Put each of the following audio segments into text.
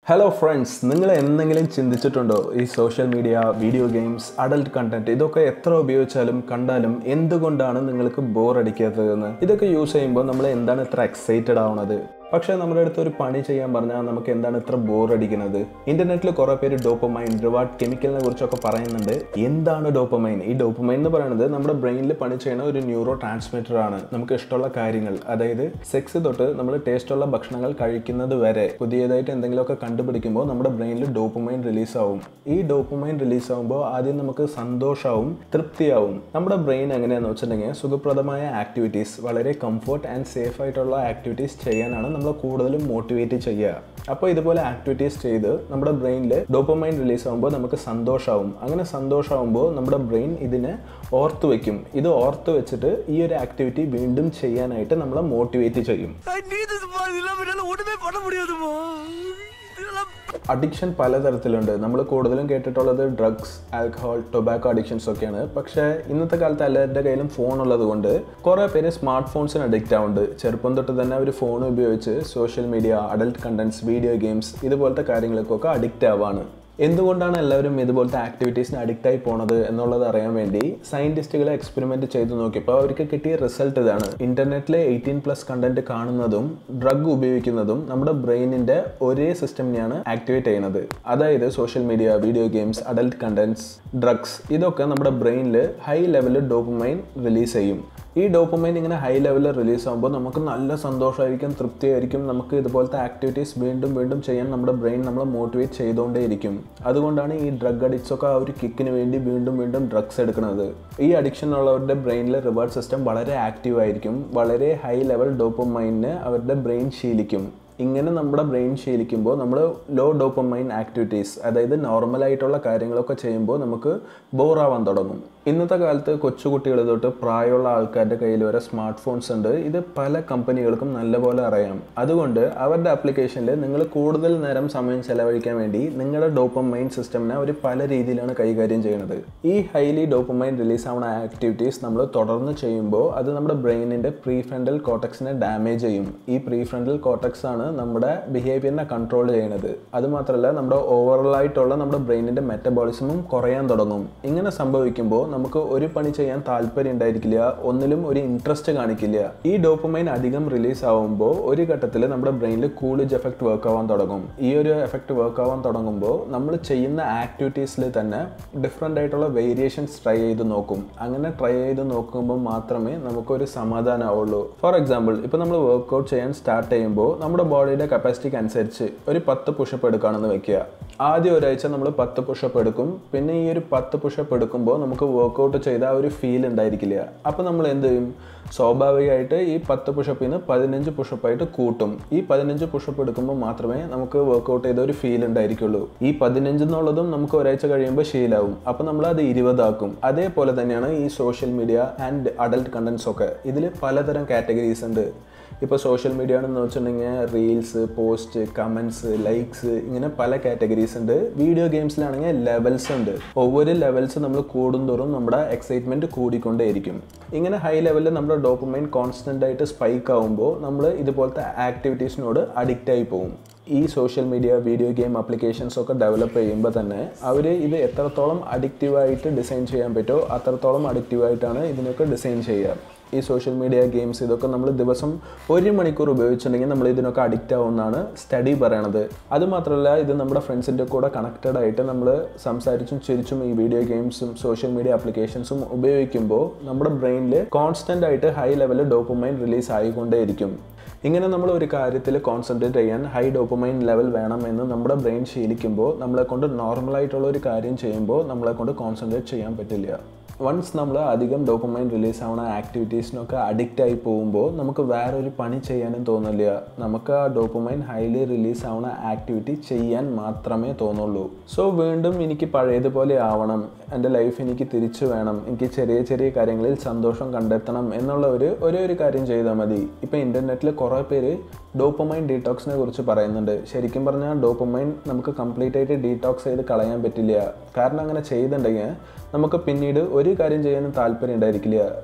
Hello friends നിങ്ങൾ എന്തെങ്കിലും ചിന്തിച്ചിട്ടുണ്ടോ ഈ social media video games adult content ഇതൊക്കെ എത്ര ഉപയോഗിച്ചാലും കണ്ടാലും എന്തുകൊണ്ടാണ് നിങ്ങൾക്ക് ബോർ അടിക്കാത്തതെന്ന് ഇതൊക്കെ യൂസ് ചെയ്യുമ്പോൾ നമ്മൾ എന്താണ് ഇത്ര എക്സൈറ്റഡ് ആവണത് പക്ഷേ നമ്മുടെ അടുത്ത് ഒരു പണി ചെയ്യാൻ പറഞ്ഞാൽ നമുക്ക് എന്താണ് ഇത്ര ബോർ അടിക്കുന്നത് ഇന്റർനെറ്റിൽ കുറേ പേര് ഡോപ്പമൈൻ റിവാർഡ് കെമിക്കലിനെ കുറിച്ചൊക്കെ പറയുന്നുണ്ട് എന്താണ് ഡോപ്പമൈൻ ഈ ഡോപ്പമൈൻ എന്ന് പറയുന്നത് നമ്മുടെ ബ്രെയിനിൽ പണി ചെയ്യുന്ന ഒരു ന്യൂറോ ട്രാൻസ്മിറ്റർ ആണ് നമുക്ക് ഇഷ്ടമുള്ള കാര്യങ്ങൾ അതായത് സെക്സ് തൊട്ട് നമ്മൾ ടേസ്റ്റുള്ള ഭക്ഷണങ്ങൾ കഴിക്കുന്നത് വരെ പുതിയതായിട്ട് എന്തെങ്കിലുമൊക്കെ കണ്ടുപിടിക്കുമ്പോൾ നമ്മുടെ ബ്രെയിനിൽ ഡോപ്പമൈൻ റിലീസ് ആവും ഈ ഡോപ്പമൈൻ റിലീസ് ആവുമ്പോൾ ആദ്യം നമുക്ക് സന്തോഷമാവും തൃപ്തിയാവും നമ്മുടെ ബ്രെയിൻ എങ്ങനെയാണെന്ന് വെച്ചിട്ടുണ്ടെങ്കിൽ സുഖപ്രദമായ ആക്ടിവിറ്റീസ് വളരെ കംഫർട്ട് ആൻഡ് സേഫ് ആയിട്ടുള്ള ആക്ടിവിറ്റീസ് ചെയ്യാനാണ് നമ്മൾ കൂടുതലും മോട്ടിവേറ്റ് ചെയ്യുക അപ്പോൾ ഇതുപോലെ ആക്ടിവിറ്റീസ് ചെയ്ത് നമ്മുടെ ബ്രെയിനിൽ ഡോപ്പമൈൻ റിലീസ് ആകുമ്പോൾ നമുക്ക് സന്തോഷമാവും അങ്ങനെ സന്തോഷമാവുമ്പോൾ നമ്മുടെ ബ്രെയിൻ ഇതിനെ ഓർത്ത് വെക്കും ഇത് ഓർത്ത് വെച്ചിട്ട് ഈ ഒരു ആക്ടിവിറ്റി വീണ്ടും ചെയ്യാനായിട്ട് നമ്മളെ മോട്ടിവേറ്റ് ചെയ്യും I need this money. இதெல்லாம் என்னால ஒண்ணுமே பண்ண முடியாதுமா இதெல்லாம் അഡിക്ഷൻ പലതരത്തിലുണ്ട് നമ്മൾ കൂടുതലും കേട്ടിട്ടുള്ളത് ഡ്രഗ്സ് ആൽക്കഹോൾ ടൊബാക്കോ അഡിക്ഷൻസ് ഒക്കെയാണ് പക്ഷേ ഇന്നത്തെ കാലത്ത് എല്ലാവരുടെ കയ്യിലും ഫോൺ ഉള്ളത് കൊണ്ട് കുറേ പേര് സ്മാർട്ട് ഫോൺസിന് അഡിക്റ്റ് ആവുന്നുണ്ട് ചെറുപ്പം തൊട്ട് തന്നെ അവർ ഫോൺ ഉപയോഗിച്ച് social media adult contents video games ഇതുപോലത്തെ കാര്യങ്ങൾക്കൊക്കെ അഡിക്റ്റ് ആവാണ് എന്തുകൊണ്ടാണ് എല്ലാവരും ഇതുപോലത്തെ ആക്ടിവിറ്റീസിന് അഡിക്റ്റ് ആയി പോണത് എന്നുള്ളത് അറിയാൻ വേണ്ടി സയന്റിസ്റ്റുകൾ എക്സ്പെരിമെന്റ് ചെയ്ത് നോക്കിയപ്പോൾ അവർക്ക് കിട്ടിയ റിസൾട്ട് ഇതാണ് ഇന്റർനെറ്റിലെ എയ്റ്റീൻ പ്ലസ് കണ്ടന്റ് കാണുന്നതും ഡ്രഗ് ഉപയോഗിക്കുന്നതും നമ്മുടെ ബ്രെയിനിന്റെ ഒരേ സിസ്റ്റമിനെയാണ് ആക്ടിവേറ്റ് ചെയ്യുന്നത് അതായത് social media video games adult contents drugs ഇതൊക്കെ നമ്മുടെ ബ്രെയിനിൽ ഹൈ ലെവലിൽ ഡോപ്പമൈൻ റിലീസ് ചെയ്യും ഈ ഡോപ്പമൈൻ ഇങ്ങനെ ഹൈ ലെവലിൽ റിലീസ് ആകുമ്പോൾ നമുക്ക് നല്ല സന്തോഷമായിരിക്കും തൃപ്തിയായിരിക്കും നമുക്ക് ഇതുപോലത്തെ ആക്ടിവിറ്റീസ് വീണ്ടും വീണ്ടും ചെയ്യാൻ നമ്മുടെ ബ്രെയിൻ നമ്മളെ മോട്ടിവേറ്റ് ചെയ്തുകൊണ്ടേയിരിക്കും അതുകൊണ്ടാണ് ഈ ഡ്രഗ് അഡിക്ട്സ് ഒക്കെ ആ ഒരു കിക്കിന് വേണ്ടി വീണ്ടും വീണ്ടും ഡ്രഗ്സ് എടുക്കുന്നത് ഈ അഡിക്ഷൻ ഉള്ളവരുടെ ബ്രെയിനിലെ റിവാർഡ് സിസ്റ്റം വളരെ ആക്റ്റീവ് ആയിരിക്കും വളരെ ഹൈ ലെവൽ ഡോപ്പമൈനിന് അവരുടെ ബ്രെയിൻ ശീലിക്കും ഇങ്ങനെ നമ്മുടെ ബ്രെയിൻ ശീലിക്കുമ്പോൾ നമ്മൾ ലോ ഡോപ്പമൈൻ ആക്ടിവിറ്റീസ് അതായത് നോർമൽ ആയിട്ടുള്ള കാര്യങ്ങളൊക്കെ ചെയ്യുമ്പോൾ നമുക്ക് ബോറാവാൻ തുടങ്ങും ഇന്നത്തെ കാലത്ത് കൊച്ചുകുട്ടികൾ തൊട്ട് പ്രായമുള്ള ആൾക്കാരുടെ കയ്യിൽ വരെ സ്മാർട്ട് ഫോൺസ് ഉണ്ട് ഇത് പല കമ്പനികൾക്കും നല്ലപോലെ അറിയാം അതുകൊണ്ട് അവരുടെ ആപ്ലിക്കേഷനിൽ നിങ്ങൾ കൂടുതൽ നേരം സമയം ചെലവഴിക്കാൻ വേണ്ടി നിങ്ങളുടെ ഡോപ്പമൈൻ സിസ്റ്റമിനെ അവർ പല രീതിയിലാണ് കൈകാര്യം ചെയ്യുന്നത് ഈ ഹൈലി ഡോപ്പമൈൻ റിലീസ് ആവുന്ന ആക്ടിവിറ്റീസ് നമ്മൾ തുടർന്ന് ചെയ്യുമ്പോൾ അത് നമ്മുടെ ബ്രെയിനിൻ്റെ പ്രീ ഫ്രണ്ടൽ കോട്ടക്സിനെ ഡാമേജ് ചെയ്യും ഈ പ്രീ ഫ്രണ്ടൽ കോട്ടക്സ് ആണ് നമ്മുടെ ബിഹേവിയറിനെ കൺട്രോൾ ചെയ്യുന്നത് അതുമാത്രമല്ല നമ്മുടെ ഓവറോൾ ആയിട്ടുള്ള നമ്മുടെ ബ്രെയിനിൻ്റെ മെറ്റബോളിസമും കുറയാൻ തുടങ്ങും ഇങ്ങനെ സംഭവിക്കുമ്പോൾ നമുക്ക് ഒരു പണി ചെയ്യാൻ താല്പര്യം ഉണ്ടായിരിക്കില്ല ഒന്നിലും ഒരു ഇൻട്രസ്റ്റ് കാണിക്കില്ല ഈ ഡോപ്പമൈൻ അധികം റിലീസ് ആവുമ്പോൾ ഒരു ഘട്ടത്തിൽ നമ്മുടെ ബ്രെയിനിൽ കൂളിജ് എഫക്റ്റ് വർക്ക് ആവാൻ തുടങ്ങും ഈ ഒരു എഫക്റ്റ് വർക്ക് ആവാൻ തുടങ്ങുമ്പോൾ നമ്മൾ ചെയ്യുന്ന ആക്ടിവിറ്റീസിൽ തന്നെ ഡിഫറെൻ്റ് ആയിട്ടുള്ള വേരിയേഷൻസ് ട്രൈ ചെയ്ത് നോക്കും അങ്ങനെ ട്രൈ ചെയ്ത് നോക്കുമ്പോൾ മാത്രമേ നമുക്കൊരു സമാധാനമാവുള്ളൂ ഫോർ എക്സാമ്പിൾ ഇപ്പോൾ നമ്മൾ വർക്കൗട്ട് ചെയ്യാൻ സ്റ്റാർട്ട് ചെയ്യുമ്പോൾ നമ്മുടെ ബോഡിയുടെ കപ്പാസിറ്റിക്ക് അനുസരിച്ച് ഒരു പത്ത് പുഷപ്പ് എടുക്കുകയാണെന്ന് വെക്കുക ആദ്യം ഒരാഴ്ച നമ്മൾ പത്ത് പുഷപ്പ് എടുക്കും പിന്നെ ഈ ഒരു പത്ത് പുഷപ്പ് എടുക്കുമ്പോൾ നമുക്ക് വർക്കൗട്ട് ചെയ്ത ആ ഒരു ഫീൽ ഉണ്ടായിരിക്കില്ല അപ്പോൾ നമ്മൾ എന്ത് ചെയ്യും സ്വാഭാവികമായിട്ട് ഈ പത്ത് പുഷപ്പിൽ നിന്ന് പതിനഞ്ച് പുഷപ്പായിട്ട് കൂട്ടും ഈ പതിനഞ്ച് പുഷപ്പ് എടുക്കുമ്പോൾ മാത്രമേ നമുക്ക് വർക്കൗട്ട് ചെയ്ത ഒരു ഫീൽ ഉണ്ടായിരിക്കുള്ളൂ ഈ പതിനഞ്ച് എന്നുള്ളതും നമുക്ക് ഒരാഴ്ച കഴിയുമ്പോൾ ശീലാവും അപ്പോൾ നമ്മൾ അത് ഇരുപതാക്കും അതേപോലെ തന്നെയാണ് ഈ social media and adult contents ഒക്കെ ഇതിൽ പലതരം കാറ്റഗറീസ് ഉണ്ട് ഇപ്പോൾ സോഷ്യൽ മീഡിയ ആണെന്ന് വെച്ചിട്ടുണ്ടെങ്കിൽ റീൽസ് പോസ്റ്റ് കമൻസ് ലൈക്സ് ഇങ്ങനെ പല കാറ്റഗറീസ് ഉണ്ട് വീഡിയോ ഗെയിംസിലാണെങ്കിൽ ലെവൽസ് ഉണ്ട് ഒவ்வொരു ലെവൽസ് നമ്മൾ കൂടുന്തോറും നമ്മുടെ എക്സൈറ്റ്മെൻറ്റ് കൂടിക്കൊണ്ടേയിരിക്കും ഇങ്ങനെ ഹൈ ലെവലിൽ നമ്മുടെ ഡോപ്പമൈൻ കോൺസ്റ്റൻ്റ് ആയിട്ട് സ്പൈക്ക് ആകുമ്പോൾ നമ്മൾ ഇതുപോലത്തെ ആക്ടിവിറ്റീസിനോട് അഡിക്റ്റ് ആയി പോകും ഈ social media video game applications ഒക്കെ ഡെവലപ്പ് ചെയ്യുമ്പോൾ തന്നെ അവർ ഇത് എത്രത്തോളം അഡിക്റ്റീവായിട്ട് ഡിസൈൻ ചെയ്യാൻ പറ്റുമോ അത്രത്തോളം അഡിക്റ്റീവായിട്ടാണ് ഇതിനൊക്കെ ഡിസൈൻ ചെയ്യുക ഈ സോഷ്യൽ മീഡിയ ഗെയിംസ് ഇതൊക്കെ നമ്മൾ ദിവസം ഒരു മണിക്കൂർ ഉപയോഗിച്ചിട്ടുണ്ടെങ്കിൽ നമ്മൾ ഇതിനൊക്കെ അഡിക്റ്റ് ആവുമെന്നാണ് സ്റ്റഡി പറയണത് അതുമാത്രമല്ല ഇത് നമ്മുടെ ഫ്രണ്ട്സിൻ്റെ കൂടെ കണക്റ്റഡ് ആയിട്ട് നമ്മൾ സംസാരിച്ചും ചിരിച്ചും ഈ വീഡിയോ ഗെയിംസും സോഷ്യൽ മീഡിയ ആപ്ലിക്കേഷൻസും ഉപയോഗിക്കുമ്പോൾ നമ്മുടെ ബ്രെയിനിൽ കോൺസ്റ്റൻ്റ് ആയിട്ട് ഹൈ ലെവലിൽ ഡോപ്പമൈൻ റിലീസ് ആയിക്കൊണ്ടേയിരിക്കും ഇങ്ങനെ നമ്മൾ ഒരു കാര്യത്തിൽ കോൺസെൻട്രേറ്റ് ചെയ്യാൻ ഹൈ ഡോപ്പമൈൻ ലെവൽ വേണം എന്ന് നമ്മുടെ ബ്രെയിൻ ശീലിക്കുമ്പോൾ നമ്മളെ കൊണ്ട് നോർമലായിട്ടുള്ള ഒരു കാര്യം ചെയ്യുമ്പോൾ നമ്മളെ കൊണ്ട് കോൺസെൻട്രേറ്റ് ചെയ്യാൻ പറ്റില്ല വൺസ് നമ്മൾ അധികം ഡോപ്പമൈൻ റിലീസ് ആവുന്ന ആക്ടിവിറ്റീസിനൊക്കെ അഡിക്റ്റ് ആയി പോകുമ്പോൾ നമുക്ക് വേറൊരു പണി ചെയ്യാനും തോന്നില്ല നമുക്ക് ആ ഡോപ്പമൈൻ ഹൈലി റിലീസ് ആവുന്ന ആക്ടിവിറ്റി ചെയ്യാൻ മാത്രമേ തോന്നുള്ളൂ സോ വീണ്ടും എനിക്ക് പഴയതുപോലെ ആവണം എൻ്റെ ലൈഫ് എനിക്ക് തിരിച്ചു വേണം എനിക്ക് ചെറിയ ചെറിയ കാര്യങ്ങളിൽ സന്തോഷം കണ്ടെത്തണം എന്നുള്ള ഒരു ഒരേ ഒരു കാര്യം ചെയ്താൽ മതി ഇപ്പോൾ ഇൻ്റർനെറ്റിൽ കുറേ പേര് ഡോപ്പമൈൻ ഡീടോക്സിനെ കുറിച്ച് പറയുന്നുണ്ട് ശരിക്കും പറഞ്ഞാൽ ഡോപ്പമൈൻ നമുക്ക് കംപ്ലീറ്റ് ആയിട്ട് ഡീടോക്സ് ചെയ്ത് കളയാൻ പറ്റില്ല കാരണം അങ്ങനെ ചെയ്തിട്ടുണ്ടെങ്കിൽ നമുക്ക് പിന്നീട് ഒരു കാര്യം ചെയ്യാനും താല്പര്യം ഉണ്ടായിരിക്കില്ല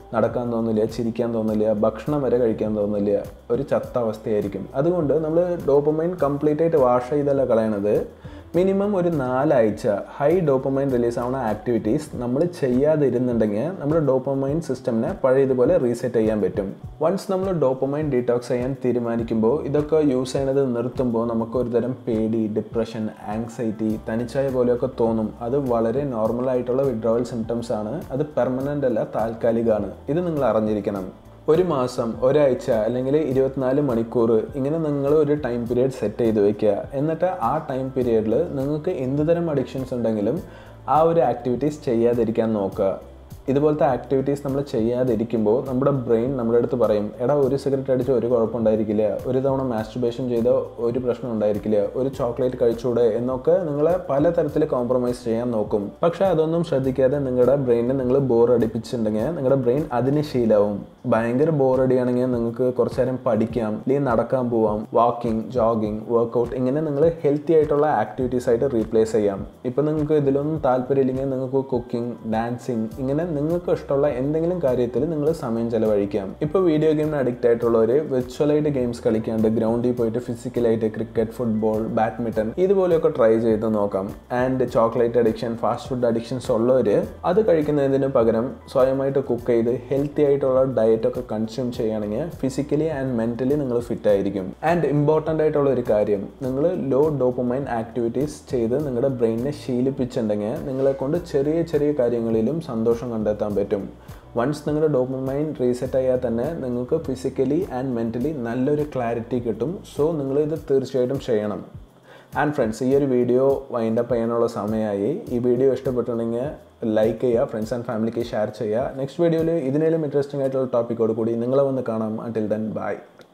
നടക്കാൻ തോന്നില്ല ചിരിക്കാൻ തോന്നില്ല ഭക്ഷണം വരെ കഴിക്കാൻ തോന്നില്ല ഒരു ചത്ത അവസ്ഥയായിരിക്കും അതുകൊണ്ട് നമ്മൾ ഡോപ്പമൈൻ കംപ്ലീറ്റ് ആയിട്ട് വാഷ് ചെയ്തല്ല കളയണത് മിനിമം ഒരു നാലാഴ്ച ഹൈ ഡോപ്പമൈൻ റിലീസ് ആവുന്ന ആക്ടിവിറ്റീസ് നമ്മൾ ചെയ്യാതിരുന്നുണ്ടെങ്കിൽ നമ്മുടെ ഡോപ്പമൈൻ സിസ്റ്റമിനെ പഴയതുപോലെ റീസെറ്റ് ചെയ്യാൻ പറ്റും വൺസ് നമ്മൾ ഡോപ്പമൈൻ ഡീറ്റോക്സ് ചെയ്യാൻ തീരുമാനിക്കുമ്പോൾ ഇതൊക്കെ യൂസ് ചെയ്യണത് നിർത്തുമ്പോൾ നമുക്ക് ഒരുതരം പേടി ഡിപ്രഷൻ ആങ്സൈറ്റി തനിച്ചായ പോലെയൊക്കെ തോന്നും അത് വളരെ നോർമൽ ആയിട്ടുള്ള വിഡ്രോവൽ സിംറ്റംസ് ആണ് അത് പെർമനൻ്റ് അല്ല താൽക്കാലികമാണ് ഇത് നിങ്ങൾ അറിഞ്ഞിരിക്കണം ഒരു മാസം ഒരാഴ്ച അല്ലെങ്കിൽ ഇരുപത്തിനാല് മണിക്കൂർ ഇങ്ങനെ നിങ്ങൾ ഒരു ടൈം പീരീഡ് സെറ്റ് ചെയ്ത് വെക്കുക എന്നിട്ട് ആ ടൈം പീരീഡിൽ നിങ്ങൾക്ക് എന്തുതരം അഡിക്ഷൻസ് ഉണ്ടെങ്കിലും ആ ഒരു ആക്ടിവിറ്റീസ് ചെയ്യാതിരിക്കാൻ നോക്കുക ഇതുപോലത്തെ ആക്ടിവിറ്റീസ് നമ്മൾ ചെയ്യാതിരിക്കുമ്പോൾ നമ്മുടെ ബ്രെയിൻ നമ്മുടെ അടുത്ത് പറയും എടാ ഒരു സിഗരറ്റ് അടിച്ച് ഒരു കുഴപ്പമുണ്ടായിരിക്കില്ല ഒരു തവണ മാസ്റ്റുബേഷൻ ചെയ്ത ഒരു പ്രശ്നം ഉണ്ടായിരിക്കില്ല ഒരു ചോക്ലേറ്റ് കഴിച്ചൂടെ എന്നൊക്കെ നിങ്ങളെ പലതരത്തിൽ കോംപ്രമൈസ് ചെയ്യാൻ നോക്കും പക്ഷേ അതൊന്നും ശ്രദ്ധിക്കാതെ നിങ്ങളുടെ ബ്രെയിനിനെ നിങ്ങൾ ബോർ അടിപ്പിച്ചിട്ടുണ്ടെങ്കിൽ നിങ്ങളുടെ ബ്രെയിൻ അതിന് ശീലവും ഭയങ്കര ബോറടിയാണെങ്കിൽ നിങ്ങൾക്ക് കുറച്ച് നേരം പഠിക്കാം അല്ലെങ്കിൽ നടക്കാൻ പോവാം വാക്കിംഗ് ജോഗിങ് വർക്കൗട്ട് ഇങ്ങനെ നിങ്ങൾ ഹെൽത്തി ആയിട്ടുള്ള ആക്ടിവിറ്റീസ് ആയിട്ട് റീപ്ലേസ് ചെയ്യാം ഇപ്പം നിങ്ങൾക്ക് ഇതിലൊന്നും താല്പര്യമില്ലെങ്കിൽ നിങ്ങൾക്ക് കുക്കിംഗ് ഡാൻസിങ് ഇങ്ങനെ നിങ്ങൾക്ക് ഇഷ്ടമുള്ള എന്തെങ്കിലും കാര്യത്തിൽ നിങ്ങൾ സമയം ചെലവഴിക്കാം ഇപ്പോൾ വീഡിയോ ഗെയിമിന് അഡിക്റ്റ് ആയിട്ടുള്ളവർ വിർച്വലായിട്ട് ഗെയിംസ് കളിക്കാണ്ട് ഗ്രൗണ്ടിൽ പോയിട്ട് ഫിസിക്കലായിട്ട് ക്രിക്കറ്റ് ഫുട്ബോൾ ബാഡ്മിൻ്റൺ ഇതുപോലെയൊക്കെ ട്രൈ ചെയ്ത് നോക്കാം and chocolate addiction fast food addictions ഉള്ളവർ അത് കഴിക്കുന്നതിന് പകരം സ്വയമായിട്ട് കുക്ക് ചെയ്ത് ഹെൽത്തി ആയിട്ടുള്ള ഡയറ്റ് ഒക്കെ കൺസ്യൂം ചെയ്യുകയാണെങ്കിൽ ഫിസിക്കലി ആൻഡ് മെന്റലി നിങ്ങൾ ഫിറ്റ് ആയിരിക്കും ആൻഡ് ഇമ്പോർട്ടൻ്റ് ആയിട്ടുള്ള ഒരു കാര്യം നിങ്ങൾ ലോ ഡോപ്പമൈൻ ആക്ടിവിറ്റീസ് ചെയ്ത് നിങ്ങളുടെ ബ്രെയിനിനെ ശീലിപ്പിച്ചിട്ടുണ്ടെങ്കിൽ നിങ്ങളെ കൊണ്ട് ചെറിയ ചെറിയ കാര്യങ്ങളിലും സന്തോഷം കണ്ടെത്താൻ പറ്റും വൺസ് നിങ്ങളുടെ ഡോപ്പമൈൻ റീസെറ്റ് ആയാൽ തന്നെ നിങ്ങൾക്ക് ഫിസിക്കലി ആൻഡ് മെൻ്റലി നല്ലൊരു ക്ലാരിറ്റി കിട്ടും സോ നിങ്ങൾ ഇത് തീർച്ചയായിട്ടും ചെയ്യണം ആൻഡ് ഫ്രണ്ട്സ് ഈ ഒരു വീഡിയോ വൈൻഡ് അപ്പ് ചെയ്യാനുള്ള സമയമായി ഈ വീഡിയോ ഇഷ്ടപ്പെട്ടിട്ടുണ്ടെങ്കിൽ ലൈക്ക് ചെയ്യുക ഫ്രണ്ട്സ് ആൻഡ് ഫാമിലിക്ക് ഷെയർ ചെയ്യുക നെക്സ്റ്റ് വീഡിയോയിൽ ഇതിനേലും ഇൻട്രസ്റ്റിംഗ് ആയിട്ടുള്ള ടോപ്പിക്കോട് കൂടി നിങ്ങളെ വന്ന് കാണാം അണ്ടിൽ ദെൻ ബൈ